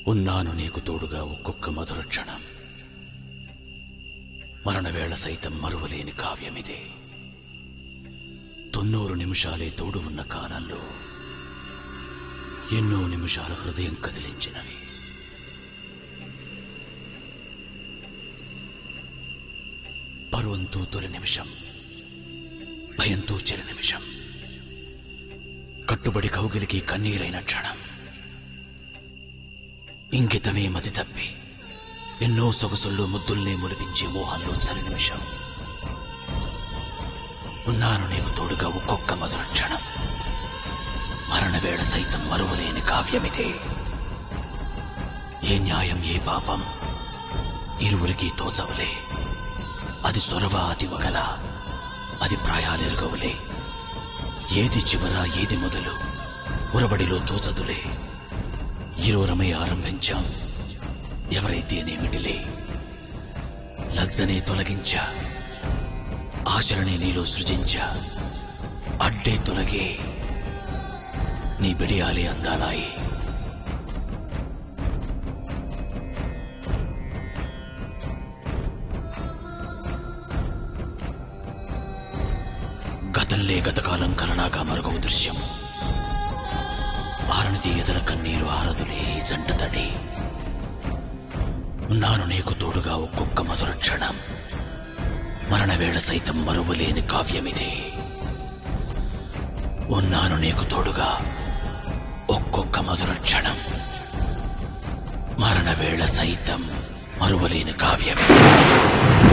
ఉన్నాను నీకు తోడుగా ఒక్కొక్క మధుర క్షణం మరణవేళ సైతం మరువలేని కావ్యమిదే తొన్నూరు నిమిషాలే తోడు ఉన్న కాలంలో ఎన్నో నిమిషాల హృదయం కదిలించినవి పరువంతో తొలి నిమిషం భయంతో చెరి నిమిషం కట్టుబడి కౌగిలికి కన్నీరైన క్షణం ఇంగితమే మతి తప్పి ఎన్నో సొగసుల్లో ముద్దుల్నే ములిపించే మోహంలో చలి నిమిషం ఉన్నాను నీకు తోడుగా ఒక్కొక్క మధుర క్షణం మరణవేళ సైతం మరువలేని కావ్యమిదే ఏ న్యాయం ఏ పాపం ఇరువురికి తోచవులే అది సొరవ అది వగల అది ప్రాయాలెరగవులే ఏది చివర ఏది మొదలు ఉరబడిలో తోచదులే ఇరువురమై ఆరంభించాం ఎవరైతేనేమిటిలే లజ్జనే తొలగించా ఆచరణే నీలో సృజించా అడ్డే తొలగే నీ బిడియాలే అందాలాయి గతంలే గతకాలం కలనాగా మరుగవు దృశ్యం ఆరణిది ఎదల కన్నీరు ఆరదులే జంట తడి ఉన్నాను నీకు తోడుగా ఒక్కొక్క మధుర క్షణం మరణవేళ సైతం మరువలేని కావ్యమిదే ఉన్నాను నీకు తోడుగా ఒక్కొక్క మధుర క్షణం మరణవేళ సైతం మరువలేని కావ్యమిదే